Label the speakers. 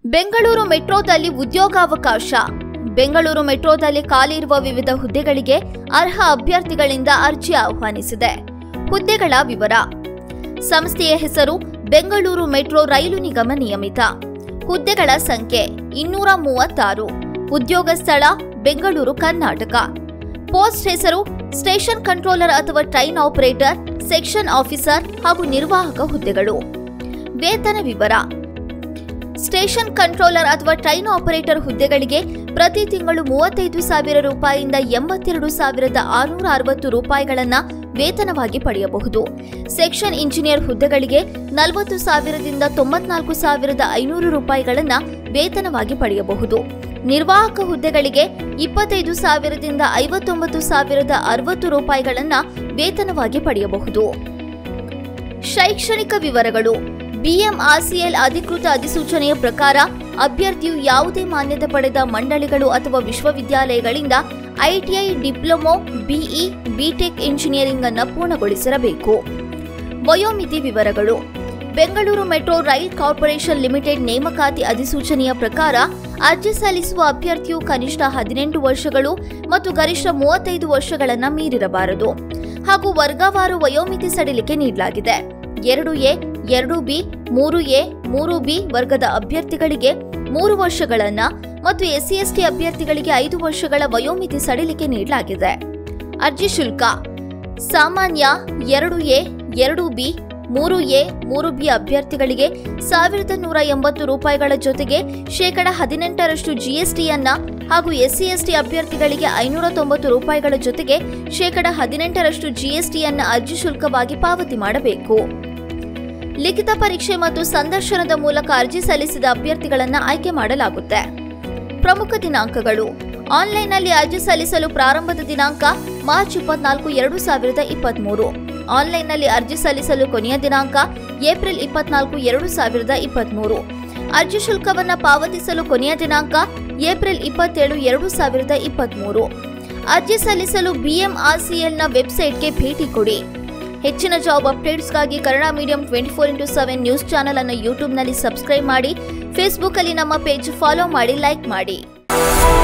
Speaker 1: ಬೆಂಗಳೂರು ಮೆಟ್ರೋದಲ್ಲಿ ಉದ್ಯೋಗಾವಕಾಶ ಬೆಂಗಳೂರು ಮೆಟ್ರೋದಲ್ಲಿ ಖಾಲಿ ಇರುವ ವಿವಿಧ ಹುದ್ದೆಗಳಿಗೆ ಅರ್ಹ ಅಭ್ಯರ್ಥಿಗಳಿಂದ ಅರ್ಜಿ ಆಹ್ವಾನಿಸಿದೆ ಹುದ್ದೆಗಳ ವಿವರ ಸಂಸ್ಥೆಯ ಹೆಸರು ಬೆಂಗಳೂರು ಮೆಟ್ರೋ ರೈಲು ನಿಗಮ ನಿಯಮಿತ ಹುದ್ದೆಗಳ ಸಂಖ್ಯೆ ಇನ್ನೂರ ಮೂವತ್ತಾರು ಉದ್ಯೋಗ ಸ್ಥಳ ಬೆಂಗಳೂರು ಕರ್ನಾಟಕ ಪೋಸ್ಟ್ ಹೆಸರು ಸ್ಟೇಷನ್ ಕಂಟ್ರೋಲರ್ ಅಥವಾ ಟ್ರೈನ್ ಆಪರೇಟರ್ ಸೆಕ್ಷನ್ ಆಫೀಸರ್ ಹಾಗೂ ನಿರ್ವಾಹಕ ಹುದ್ದೆಗಳು ವೇತನ ವಿವರ ಸ್ಟೇಷನ್ ಕಂಟ್ರೋಲರ್ ಅಥವಾ ಟ್ರೈನ್ ಆಪರೇಟರ್ ಹುದ್ದೆಗಳಿಗೆ ಪ್ರತಿ ತಿಂಗಳು ಮೂವತ್ತೈದು ಸಾವಿರ ರೂಪಾಯಿಯಿಂದ ಎಂಬತ್ತೆರಡು ಸಾವಿರದ ಆರುನೂರ ಅರವತ್ತು ರೂಪಾಯಿಗಳನ್ನ ವೇತನವಾಗಿ ಪಡೆಯಬಹುದು ಸೆಕ್ಷನ್ ಇಂಜಿನಿಯರ್ ಹುದ್ದೆಗಳಿಗೆ ನಲವತ್ತು ಸಾವಿರದಿಂದ ತೊಂಬತ್ನಾಲ್ಕು ಸಾವಿರದ ಐನೂರು ರೂಪಾಯಿಗಳನ್ನ ವೇತನವಾಗಿ ಪಡೆಯಬಹುದು ನಿರ್ವಾಹಕ ಹುದ್ದೆಗಳಿಗೆ ಇಪ್ಪತ್ತೈದು ಸಾವಿರದಿಂದ ಐವತ್ತೊಂಬತ್ತು ಸಾವಿರದ ಅರವತ್ತು ರೂಪಾಯಿಗಳನ್ನ ವೇತನವಾಗಿ ಪಡೆಯಬಹುದು ಶೈಕ್ಷಣಿಕ ವಿವರಗಳು ಬಿಎಂಆರ್ಸಿಎಲ್ ಅಧಿಕೃತ ಅಧಿಸೂಚನೆಯ ಪ್ರಕಾರ ಅಭ್ಯರ್ಥಿಯು ಯಾವುದೇ ಮಾನ್ಯತೆ ಪಡೆದ ಮಂಡಳಿಗಳು ಅಥವಾ ವಿಶ್ವವಿದ್ಯಾಲಯಗಳಿಂದ ITI diploma BE B Tech engineering ಅನ್ನು ಪೂರ್ಣಗೊಳಿಸಿರಬೇಕು ವಯೋಮಿತಿ ವಿವರಗಳು Bengaluru metro rail corporation limited ನೇಮಕಾತಿ ಅಧಿಸೂಚನೆಯ ಪ್ರಕಾರ ಅರ್ಜಿ ಸಲ್ಲಿಸುವ ಅಭ್ಯರ್ಥಿಯು ಕನಿಷ್ಠ ಹದಿನೆಂಟು ವರ್ಷಗಳು ಮತ್ತು ಗರಿಷ್ಠ ಮೂವತ್ತೈದು ವರ್ಷಗಳನ್ನು ಮೀರಿರಬಾರದು ಹಾಗೂ ವರ್ಗವಾರು ವಯೋಮಿತಿ ಸಡಿಲಿಕೆ ನೀಡಲಾಗಿದೆ ಎರಡು ಎ ಎರಡು ಬಿ ಮೂರು ಎ ಮೂರು ಬಿ ವರ್ಗದ ಅಭ್ಯರ್ಥಿಗಳಿಗೆ ಮೂರು ವರ್ಷಗಳನ್ನ ಮತ್ತು ಎಸ್ಸಿ ಎಸ್ಟಿ ಅಭ್ಯರ್ಥಿಗಳಿಗೆ ಐದು ವರ್ಷಗಳ ವಯೋಮಿತಿ ಸಡಿಲಿಕೆ ನೀಡಲಾಗಿದೆ ಅರ್ಜಿ ಶುಲ್ಕ ಸಾಮಾನ್ಯ ಎರಡು ಎ ಎರಡು ಬಿ ಮೂರು ಎ ಮೂರು ಬಿ ಅಭ್ಯರ್ಥಿಗಳಿಗೆ ಸಾವಿರದ ನೂರ ಎಂಬತ್ತು ರೂಪಾಯಿಗಳ ಜೊತೆಗೆ ಶೇಕಡ ಹದಿನೆಂಟರಷ್ಟು ಜಿಎಸ್ಟಿಯನ್ನ ಹಾಗೂ ಎಸ್ಸಿ ಎಸ್ಟಿ ಅಭ್ಯರ್ಥಿಗಳಿಗೆ ಐನೂರ ತೊಂಬತ್ತು ರೂಪಾಯಿಗಳ ಜೊತೆಗೆ ಶೇಕಡ ಹದಿನೆಂಟರಷ್ಟು ಜಿಎಸ್ಟಿಯನ್ನ ಅರ್ಜಿ ಶುಲ್ಕವಾಗಿ ಪಾವತಿ ಮಾಡಬೇಕು ಲಿಖಿತ ಪರೀಕ್ಷೆ ಮತ್ತು ಸಂದರ್ಶನದ ಮೂಲಕ ಅರ್ಜಿ ಸಲ್ಲಿಸಿದ ಅಭ್ಯರ್ಥಿಗಳನ್ನು ಆಯ್ಕೆ ಮಾಡಲಾಗುತ್ತೆ ಪ್ರಮುಖ ದಿನಾಂಕಗಳು ಆನ್ಲೈನ್ನಲ್ಲಿ ಅರ್ಜಿ ಸಲ್ಲಿಸಲು ಪ್ರಾರಂಭದ ದಿನಾಂಕ ಮಾರ್ಚ್ ಇಪ್ಪತ್ನಾಲ್ಕು ಎರಡು ಸಾವಿರದ ಇಪ್ಪತ್ಮೂರು ಆನ್ಲೈನ್ನಲ್ಲಿ ಅರ್ಜಿ ಸಲ್ಲಿಸಲು ಕೊನೆಯ ದಿನಾಂಕ ಏಪ್ರಿಲ್ ಇಪ್ಪತ್ನಾಲ್ಕು ಎರಡು ಸಾವಿರದ ಇಪ್ಪತ್ಮೂರು ಅರ್ಜಿ ಶುಲ್ಕವನ್ನು ಪಾವತಿಸಲು ಕೊನೆಯ ದಿನಾಂಕ ಏಪ್ರಿಲ್ ಇಪ್ಪತ್ತೇಳು ಎರಡು ಸಾವಿರದ ಇಪ್ಪತ್ಮೂರು ಅರ್ಜಿ ಸಲ್ಲಿಸಲು ಬಿಎಂಆರ್ಸಿಎಲ್ನ ವೆಬ್ಸೈಟ್ಗೆ ಭೇಟಿ ಕೊಡಿ ಹೆಚ್ಚಿನ ಜಾಬ್ ಅಪ್ಡೇಟ್ಸ್ಗಾಗಿ Kannada medium twenty four into seven news channel ಅನ್ನು ಯೂಟ್ಯೂಬ್ನಲ್ಲಿ ಸಬ್ಸ್ಕ್ರೈಬ್ ಮಾಡಿ ಫೇಸ್ಬುಕ್ಕಲ್ಲಿ ನಮ್ಮ ಪೇಜ್ ಫಾಲೋ ಮಾಡಿ ಲೈಕ್ ಮಾಡಿ